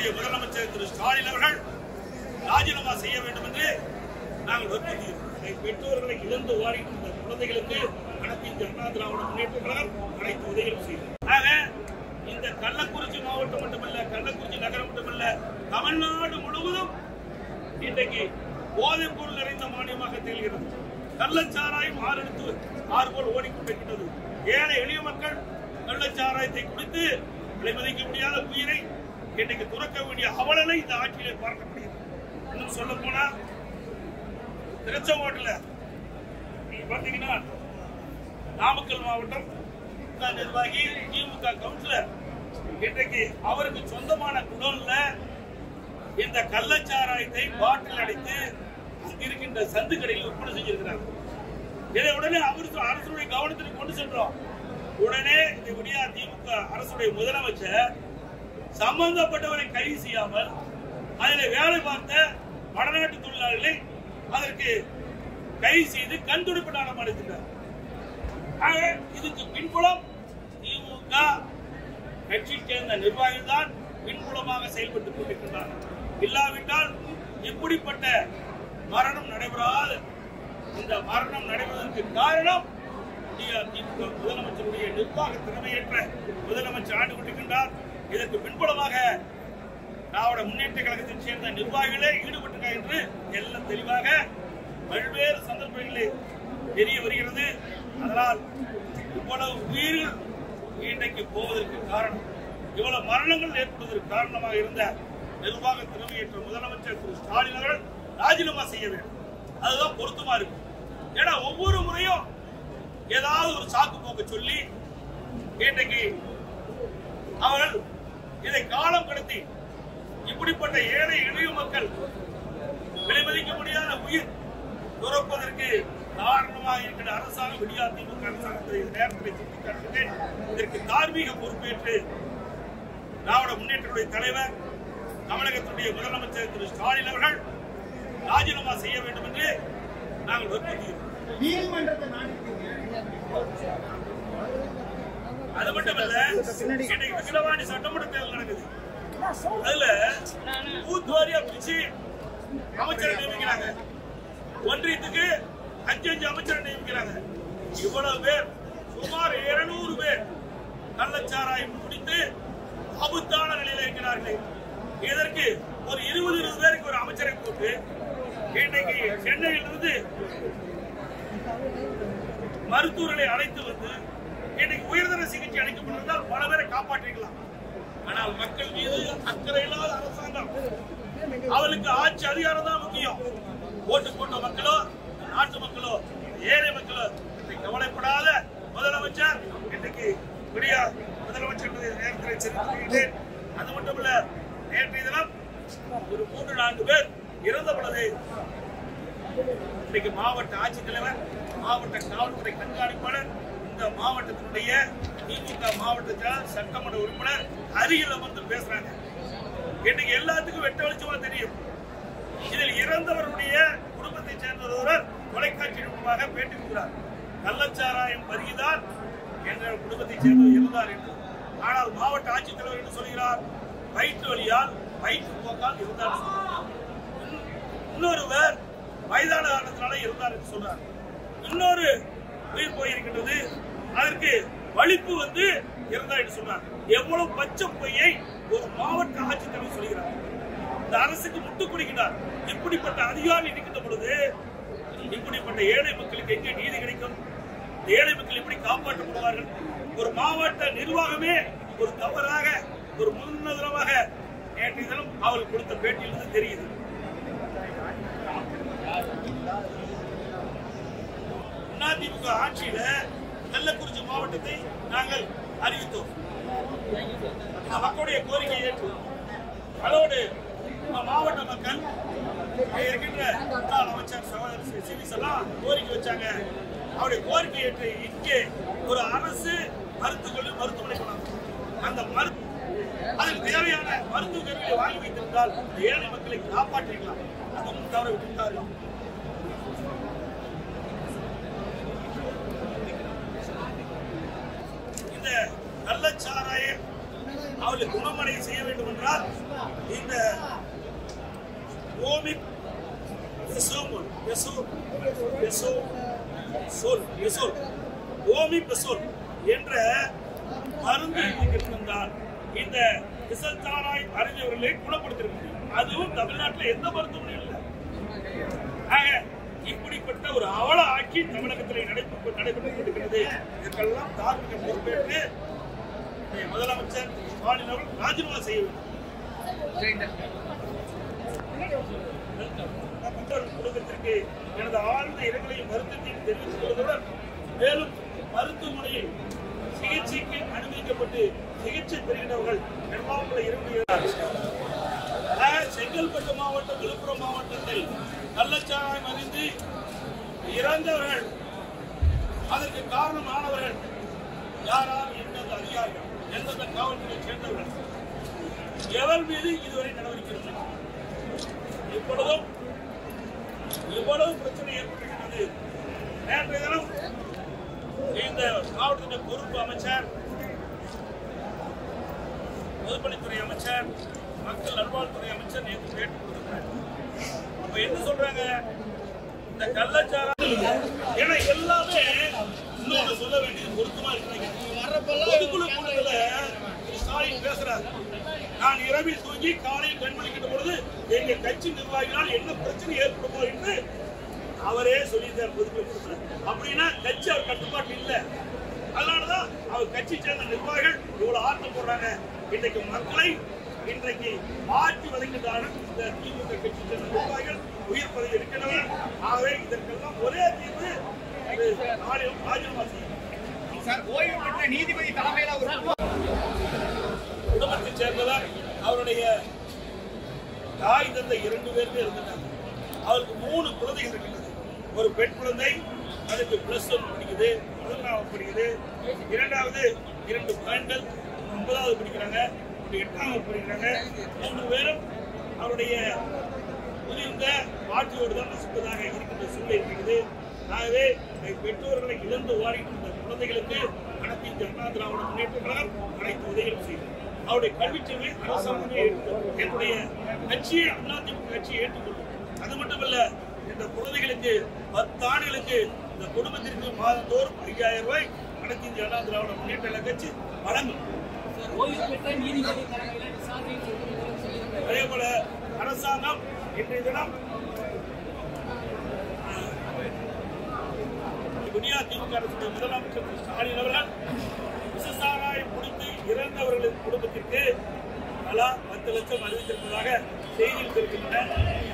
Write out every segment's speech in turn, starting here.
தமிழகத்தினுடைய முதலமைச்சர் திரு ஸ்டாலின் அவர்கள் ராஜினாமா செய்ய வேண்டும் என்று நாங்கள் வற்புறுத்துகிறோம் அதை பெற்றோர்களை இழந்து வாடுகின்ற குழந்தைகளுக்கு அனைத்து இந்திய அண்ணா திராவிட முன்னேற்ற கழகம் அனைத்து உதவிகளும் செய்யும் ஆக இந்த கள்ளக்குறிச்சி மாவட்டம் மட்டுமல்ல கள்ளக்குறிச்சி நகரம் மட்டுமல்ல தமிழ்நாடு முழுவதும் இன்றைக்கு போதைப் பொருள் நிறைந்த மாநிலமாக திகழ்கிறது கள்ளச்சாராயம் ஆறெடுத்து ஆறு போல் ஓடிக்கொண்டிருக்கின்றது ஏழை எளிய மக்கள் கள்ளச்சாராயத்தை குடித்து விலை மதிக்க முடியாத உயிரை இன்றைக்கு துறக்க வேண்டிய அவலனை இந்த ஆட்சியிலே பார்க்க முடியும் இன்னும் சொல்ல போனா திருச்செங்கோட்டில் நீங்க பாத்தீங்கன்னா நாமக்கல் மாவட்டம் திமுக நிர்வாகி திமுக கவுன்சிலர் இன்றைக்கு அவருக்கு சொந்தமான குடோன்ல இந்த கள்ளச்சாராயத்தை பாட்டில் அடைத்து அங்க இருக்கின்ற சந்து கடையில் விற்பனை செஞ்சிருக்கிறார் இதை உடனே அவருக்கு அரசுடைய கவனத்திற்கு கொண்டு சென்றோம் உடனே இந்த விடியா திமுக அரசுடைய முதலமைச்சர் சம்பந்தப்பட்டவரை கைது செய்யாமல் அதில் வேலை பார்த்த வடநாட்டு தொழிலாளர்களை அதற்கு கைது செய்து கண்துடைப்பு நாடம் அடைத்துள்ளார் ஆக இதுக்கு பின்புலம் திமுக கட்சியைச் சேர்ந்த நிர்வாகிகள் தான் பின்புலமாக செயல்பட்டுக் கொண்டிருக்கின்றனர் இல்லாவிட்டால் இப்படிப்பட்ட மரணம் நடைபெறாத இந்த மரணம் நடைபெறுவதற்கு காரணம் திமுக முதலமைச்சருடைய நிர்வாக திறமையற்ற முதலமைச்சர் ஆண்டு கொண்டிருக்கின்றார் இதற்கு பின்புலமாக திராவிட முன்னேற்ற கழகத்தைச் சேர்ந்த நிர்வாகிகளே ஈடுபட்டிருக்கார் என்று எல்லாம் தெளிவாக பல்வேறு சந்தர்ப்பங்களில் தெரிய வருகிறது அதனால் இவ்வளவு உயிர்கள் இன்றைக்கு போவதற்கு காரணம் இவ்வளவு மரணங்கள் ஏற்படுவதற்கு காரணமாக இருந்த நிர்வாக திறமையற்ற முதலமைச்சர் திரு ஸ்டாலின் அவர்கள் ராஜினாமா செய்ய வேண்டும் அதுதான் பொருத்தமா இருக்கும் ஏன்னா ஒவ்வொரு முறையும் ஏதாவது ஒரு சாக்கு போக்கு சொல்லி இன்றைக்கு அவர்கள் இதை காலம் கடத்தி இப்படிப்பட்ட ஏழை எளிய மக்கள் விலைமதிக்க முடியாத உயிர் துறப்பதற்கு காரணமாக இருக்கிற அரசாங்கம் விடியா திமுக அரசாங்கத்தை இந்த நேரத்தில் சுட்டிக்காட்டுகிறேன் இதற்கு தார்மீக பொறுப்பேற்று திராவிட முன்னேற்றத்துடைய தலைவர் தமிழகத்துடைய முதலமைச்சர் திரு ஸ்டாலின் அவர்கள் ராஜினாமா செய்ய வேண்டும் என்று நாங்கள் வற்புறுத்துகிறோம் நீதிமன்றத்தை நாடிட்டீங்க அது மட்டுமல்ல இன்னைக்கு விக்கிரவாணி சட்டமன்ற தேர்தல் நடக்குது அதுல பூத் வாரியா பிரிச்சு அமைச்சரை நியமிக்கிறாங்க ஒன்றியத்துக்கு அஞ்சு அஞ்சு அமைச்சரை நியமிக்கிறாங்க இவ்வளவு பேர் சுமார் இருநூறு பேர் கள்ளச்சாராயம் குடித்து ஆபத்தான நிலையில இருக்கிறார்கள் இதற்கு ஒரு இருபது இருபது பேருக்கு ஒரு அமைச்சரை போட்டு இன்னைக்கு சென்னையிலிருந்து மருத்துவர்களை அழைத்து வந்து இன்னைக்கு உயர்தர சிகிச்சை அளிக்கப்பட்டிருந்தால் பல பேரை காப்பாற்றிக்கலாம் ஆனால் மக்கள் மீது அக்கறை இல்லாத அரசாங்கம் அவளுக்கு ஆட்சி அதிகாரம் தான் முக்கியம் ஓட்டு போட்ட மக்களோ நாட்டு மக்களோ ஏழை மக்களோ இன்றைக்கு கவலைப்படாத முதலமைச்சர் இன்றைக்கு விடியா முதலமைச்சர் என்பதை நேரத்தில் தெரிவித்துள்ளேன் அது மட்டுமல்ல நேற்றைய தினம் ஒரு மூன்று நான்கு பேர் இறந்த பொழுது இன்னைக்கு மாவட்ட ஆட்சித்தலைவர் மாவட்ட காவல்துறை கண்காணிப்பாளர் இந்த மாவட்டத்தினுடைய திமுக மாவட்ட செயலாளர், சட்டமன்ற உறுப்பினர் அருகில் அமர்ந்து பேசுறாங்க இன்னைக்கு எல்லாத்துக்கும் வெட்ட வெளிச்சமா தெரியும் இதில் இறந்தவருடைய குடும்பத்தைச் சேர்ந்த ஒருவர் தொலைக்காட்சி மூலமாக பேட்டி கொடுக்கிறார் கள்ளச்சாராயம் பருகிதான் எங்கள் குடும்பத்தைச் சேர்ந்தவர் இருந்தார் என்று ஆனால் மாவட்ட ஆட்சித்தலைவர் என்று சொல்கிறார் வயிற்று வலியால் வயிற்று போக்கால் இருந்தார் என்று சொல்கிறார். இன்- இன்னொருவர் வயதான காரணத்தினால இருந்தார் என்று சொல்றார் இன்னொரு உயிர் போயிருக்கின்றது அதற்கு வலிப்பு வந்து இருந்தார் என்று சொன்னார் எவ்வளவு பச்சை பொய்யை ஒரு மாவட்ட ஆட்சித்தலைவர் சொல்கிறார் இந்த அரசுக்கு முட்டுக் கொடுக்கிறார் இப்படிப்பட்ட அதிகாரி இருக்கின்ற பொழுது இப்படிப்பட்ட ஏழை மக்களுக்கு எங்கே நீதி கிடைக்கும் இந்த ஏழை மக்கள் எப்படி காப்பாற்றப்படுவார்கள் ஒரு மாவட்ட நிர்வாகமே ஒரு தவறாக ஒரு முன்னுதாரணமாக நேற்றைய தினம் அவர்கள் கொடுத்த பேட்டியிலிருந்து தெரியுது அதிமுக ஆட்சியில கள்ளக்குறிச்சி மாவட்டத்தை நாங்கள் அறிவித்தோம் இந்த மக்களுடைய கோரிக்கையை ஏற்று அதோடு நம்ம மாவட்ட மக்கள் இங்க இருக்கின்ற முன்னாள் அமைச்சர் சகோதரர் சிவிஸ் எல்லாம் கோரிக்கை வச்சாங்க அவருடைய கோரிக்கை ஏற்று இங்கே ஒரு அரசு மருத்துவ மருத்துவமனை கொண்டாந்து அந்த மரு அதுக்கு தேவையான மருத்துவ கருவிகளை வாங்கி வைத்திருந்தால் இந்த ஏழை மக்களை காப்பாற்றிக்கலாம் அதுவும் தவற விட்டுட்டார்கள் இந்த கள்ளச்சாராய அவளுக்கு குணமடை செய்ய வேண்டும் என்றால் இந்த ஓமிக் பெசோல் பெசோல் பெசோல் சொல் பெசோல் ஓமி பெசோல் என்ற மருந்து இருந்திருந்தால் இந்த விசச்சாராய் அறிஞர்களை குணப்படுத்திருக்க முடியும் அதுவும் தமிழ்நாட்டில் எந்த மருத்துவமனையும் இல்லை ஆக இப்படிப்பட்ட ஒரு அவல ஆட்சி தமிழகத்தில் நடைபெற்று நடைபெற்றுக் கொண்டிருக்கிறது இதற்கெல்லாம் தார்மீக பொறுப்பேற்று நம்முடைய முதலமைச்சர் ஸ்டாலின் அவர்கள் ராஜினாமா செய்ய வேண்டும் மக்கள் குடும்பத்திற்கு எனது ஆழ்ந்த இரங்கலையும் வருத்தத்தையும் தெரிவித்துக் கொள்வதுடன் மேலும் மருத்துவமனையில் சிகிச்சைக்கு அனுமதிக்கப்பட்டு சிகிச்சை பெறுகின்றவர்கள் எல்லாம் இரண்டு செங்கல்பட்டு மாவட்டம் விழுப்புரம் மாவட்டத்தில் கள்ளச்சாராயம் அறிந்து இறந்தவர்கள் அதற்கு காரணமானவர்கள் யாரால் எந்தெந்த அதிகாரிகள் எந்தெந்த காவல்துறை சேர்ந்தவர்கள் எவர் மீது இதுவரை நடவடிக்கை எடுத்தனர்? இப்பொழுதும் இவ்வளவு பிரச்சனை ஏற்பட்டிருக்கிறது நேற்றைய தினம் இந்த மாவட்டத்தின் பொறுப்பு அமைச்சர் பொதுப்பணித்துறை அமைச்சர் மக்கள் நல்வாழ்வுத்துறை அமைச்சர் நேற்று பேட்டி கொடுத்திருக்கிறார் அப்ப என்ன சொல்றாங்க இந்த கள்ளச்சாரம் ஏன்னா எல்லாமே இன்னொன்று சொல்ல வேண்டியது பொருத்தமா இருக்கிறாங்க பொதுக்குழு கூட்டத்துல திரு ஸ்டாலின் பேசுறாரு நான் இரவில் தூங்கி காலையில் கண்மணிக்கிட்ட பொழுது எங்க கட்சி நிர்வாகிகளால் என்ன பிரச்சனை ஏற்படுமோ என்று அவரே சொல்லியிருந்தார் பொதுக்குழு கூட்டத்துல அப்படின்னா கட்சி அவர் கட்டுப்பாட்டு இல்ல அதனாலதான் அவர் கட்சி சேர்ந்த நிர்வாகிகள் இவ்வளவு ஆட்டம் போடுறாங்க இன்றைக்கு மக்களை இன்றைக்கு மாற்றி வதைக்கின்றார்கள் இந்த திமுக கட்சி சேர்ந்த நிர்வாகிகள் உயிர் பதவி இருக்கின்றனர் ஆகவே இதற்கெல்லாம் ஒரே தீர்வு இது நாளையும் ராஜினாமா செய்யும் சார் ஓய்வு பெற்ற நீதிபதி தலைமையில ஒரு குடும்பத்தைச் சேர்ந்தவர் அவருடைய தாய் தந்தை இரண்டு பேருமே இருந்துட்டாங்க அவருக்கு மூணு குழந்தைகள் இருக்கின்றது ஒரு பெண் குழந்தை அதுக்கு பிளஸ் ஒன் படிக்குது பதினொன்றாவது படிக்குது இரண்டாவது இரண்டு பெண்கள் ஒன்பதாவது படிக்கிறாங்க ஒரு எட்டாவது படிக்கிறாங்க மூன்று பேரும் அவருடைய முதிர்ந்த பாட்டியோடு தான் வசிப்பதாக இருக்கின்ற சூழ்நிலை இருக்கிறது ஆகவே பெற்றோர்களை இழந்து வாடிக்கின்ற குழந்தைகளுக்கு அனைத்து இந்திய அண்ணா திராவிட முன்னேற்ற கழகம் அனைத்து உதவிகளும் செய்யும் அவருடைய கல்விச் செலவை அரசாங்கமே ஏற்றுக்கொள்ளும். என்னுடைய கட்சியை அதிமுக கட்சியை ஏற்றுக்கொள்ளும் அது மட்டுமல்ல இந்த குழந்தைகளுக்கு பத்து ஆண்டுகளுக்கு இந்த குடும்பத்திற்கு மாதந்தோறும் ஐயாயிரம் ரூபாய் அனைத்து இந்திய அண்ணா திராவிட முன்னேற்ற கழக கட்சி வழங்கும் ஓய்வு பெற்ற நீதிபதி தலைமையில விசாரணை சொல்லியிருக்காரு அதே போல அரசாங்கம் இன்றைய தினம் குடியா திமுக அரசுடைய முதலமைச்சர் திரு ஸ்டாலின் அவர்கள் விசசாராயம் குடித்து இறந்தவர்களின் குடும்பத்திற்கு தலா பத்து லட்சம் அறிவித்திருப்பதாக செய்தியில் தெரிவிக்கின்றன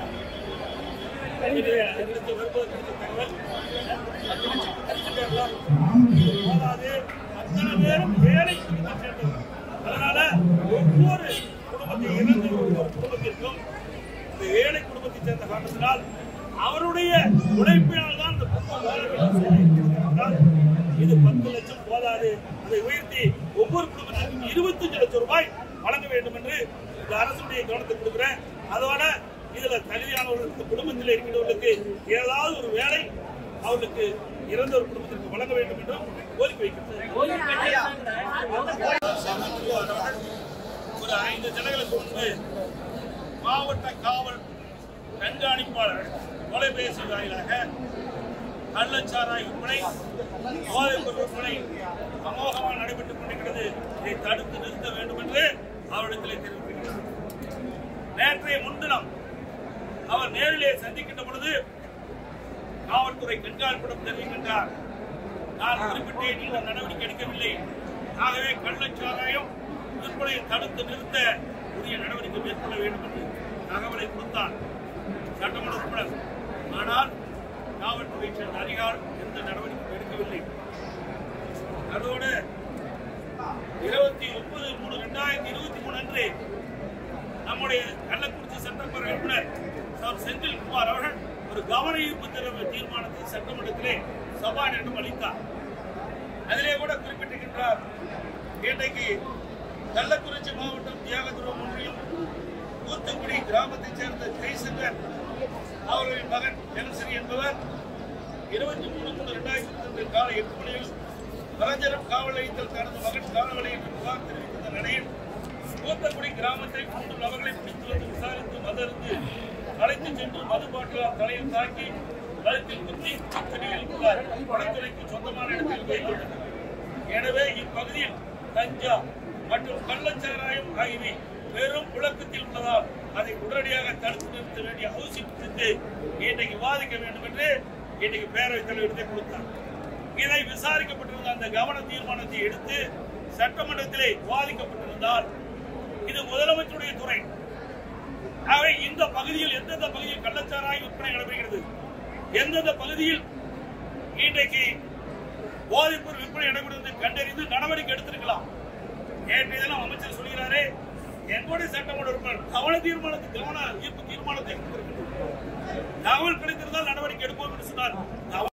இது அடுத்து வருவது குறித்த தகவல் பத்து லட்சம் அறிவிச்சிருக்காங்களா? இது போதாது அத்தனை பேரும் ஏழை குடும்பத்தை சேர்ந்தவர்கள் அதனால ஒவ்வொரு குடும்பத்தை இறந்த ஒவ்வொரு குடும்பத்திற்கும் இந்த ஏழை குடும்பத்தை சேர்ந்த காரணத்தினால் அவருடைய உழைப்பினால் தான் இந்த குடும்பம் வாழ வேண்டும் சொல்லியிருக்கிறார். இது பத்து லட்சம் போதாது அதை உயர்த்தி ஒவ்வொரு குடும்பத்திற்கும் இருபத்தஞ்சு லட்சம் ரூபாய் வழங்க வேண்டும் என்று இந்த அரசுடைய கவனத்தை கொடுக்கிறேன் அதோட இதுல தகுதியானவர்களுக்கு குடும்பத்தில் இருக்கிறவர்களுக்கு ஏதாவது ஒரு வேலை அவர்களுக்கு இறந்த ஒரு குடும்பத்திற்கு வழங்க வேண்டும் என்றும் கோரிக்கை வைக்கிறேன் ஓய்வு பெற்ற ஒரு ஐந்து தினங்களுக்கு முன்பு மாவட்ட காவல் கண்காணிப்பாளர் தொலைபேசி வாயிலாக கள்ளச்சாராய் விற்பனை போதைப் பொருள் விற்பனை அமோகமாக நடைபெற்றுக் கொண்டிருக்கிறது இதை தடுத்து நிறுத்த வேண்டும் என்று அவரிடத்திலே தெரிவிக்கிறார் நேற்றைய முன்தினம் அவர் நேரிலே சந்திக்கின்ற பொழுது காவல்துறை கண்காணிப்பிடம் தெரிவிக்கின்றார் நான் குறிப்பிட்டேன் நீங்கள் நடவடிக்கை எடுக்கவில்லை ஆகவே கள்ளச்சாராயம் விற்பனையை தடுத்து நிறுத்த உரிய நடவடிக்கை மேற்கொள்ள வேண்டும் என்று தகவலை கொடுத்தார் சட்டமன்ற உறுப்பினர் ஆனால் காவல்துறை சேர்ந்த அதிகாரி எந்த நடவடிக்கையும் எடுக்கவில்லை அதோடு இருபத்தி ஒன்பது மூணு ரெண்டாயிரத்தி இருபத்தி மூணு அன்று நம்முடைய கள்ளக்குறிச்சி சட்டமன்ற உறுப்பினர் சார் செந்தில் குமார் அவர்கள் ஒரு கவன ஈர்ப்பு தீர்வு தீர்மானத்தை சட்டமன்றத்திலே சபாநாயகரிடம் அளித்தார் அதிலே கூட குறிப்பிட்டிருக்கின்றார் இன்றைக்கு கள்ளக்குறிச்சி மாவட்டம் தியாகதுரம் ஒன்றியம் தூத்துக்குடி கிராமத்தைச் சேர்ந்த ஜெய்சங்கர் அவர்களின் மகன் ஜெகன்சரி என்பவர் இருபத்தி மூணு மூணு ரெண்டாயிரத்தி ரெண்டு காலை எட்டு மணியில் கலைஞரம் காவல் நிலையத்தில் தனது மகன் காவல் நிலையத்தில் புகார் தெரிவித்த நிலையில் தூத்துக்குடி கிராமத்தை மூன்று நபர்களை பிடித்து வந்து மது பாட்டிலால் தலையில் தாக்கி கழுத்தில் குத்தி அத்தனையில் உள்ளார் வனத்துறைக்கு சொந்தமான இடத்தில் வைத்துள்ளனர் எனவே இப்பகுதியில் கஞ்சா மற்றும் கள்ளச்சாராயம் ஆகியவை பெரும் புழக்கத்தில் உள்ளதால் அதை உடனடியாக தடுத்து நிறுத்த வேண்டிய அவசியம் குறித்து இன்றைக்கு விவாதிக்க வேண்டும் என்று இன்றைக்கு பேரவைத் தலைவரிடத்தை கொடுத்தார் இதை விசாரிக்கப்பட்டிருந்த அந்த கவன தீர்மானத்தை எடுத்து சட்டமன்றத்திலே விவாதிக்கப்பட்டிருந்தால் இது முதலமைச்சருடைய துறை ஆகவே இந்த பகுதியில் எந்தெந்த பகுதியில் கள்ளச்சாராய விற்பனை நடைபெறுகிறது எந்தெந்த பகுதியில் இன்றைக்கு போதைப்பொருள் விற்பனை நடைபெறுவது கண்டறிந்து நடவடிக்கை எடுத்திருக்கலாம் நேற்றைய தினம் அமைச்சர் சொல்கிறாரே எங்களுடைய சட்டமன்ற உறுப்பினர் கவன தீர்மானத்துக்கு கவன ஈர்ப்பு தீர்மானத்தை எடுத்திருக்கிறது தகவல் கிடைத்திருந்தால் நடவடிக்கை எடுப்போம் என்று சொன்னார்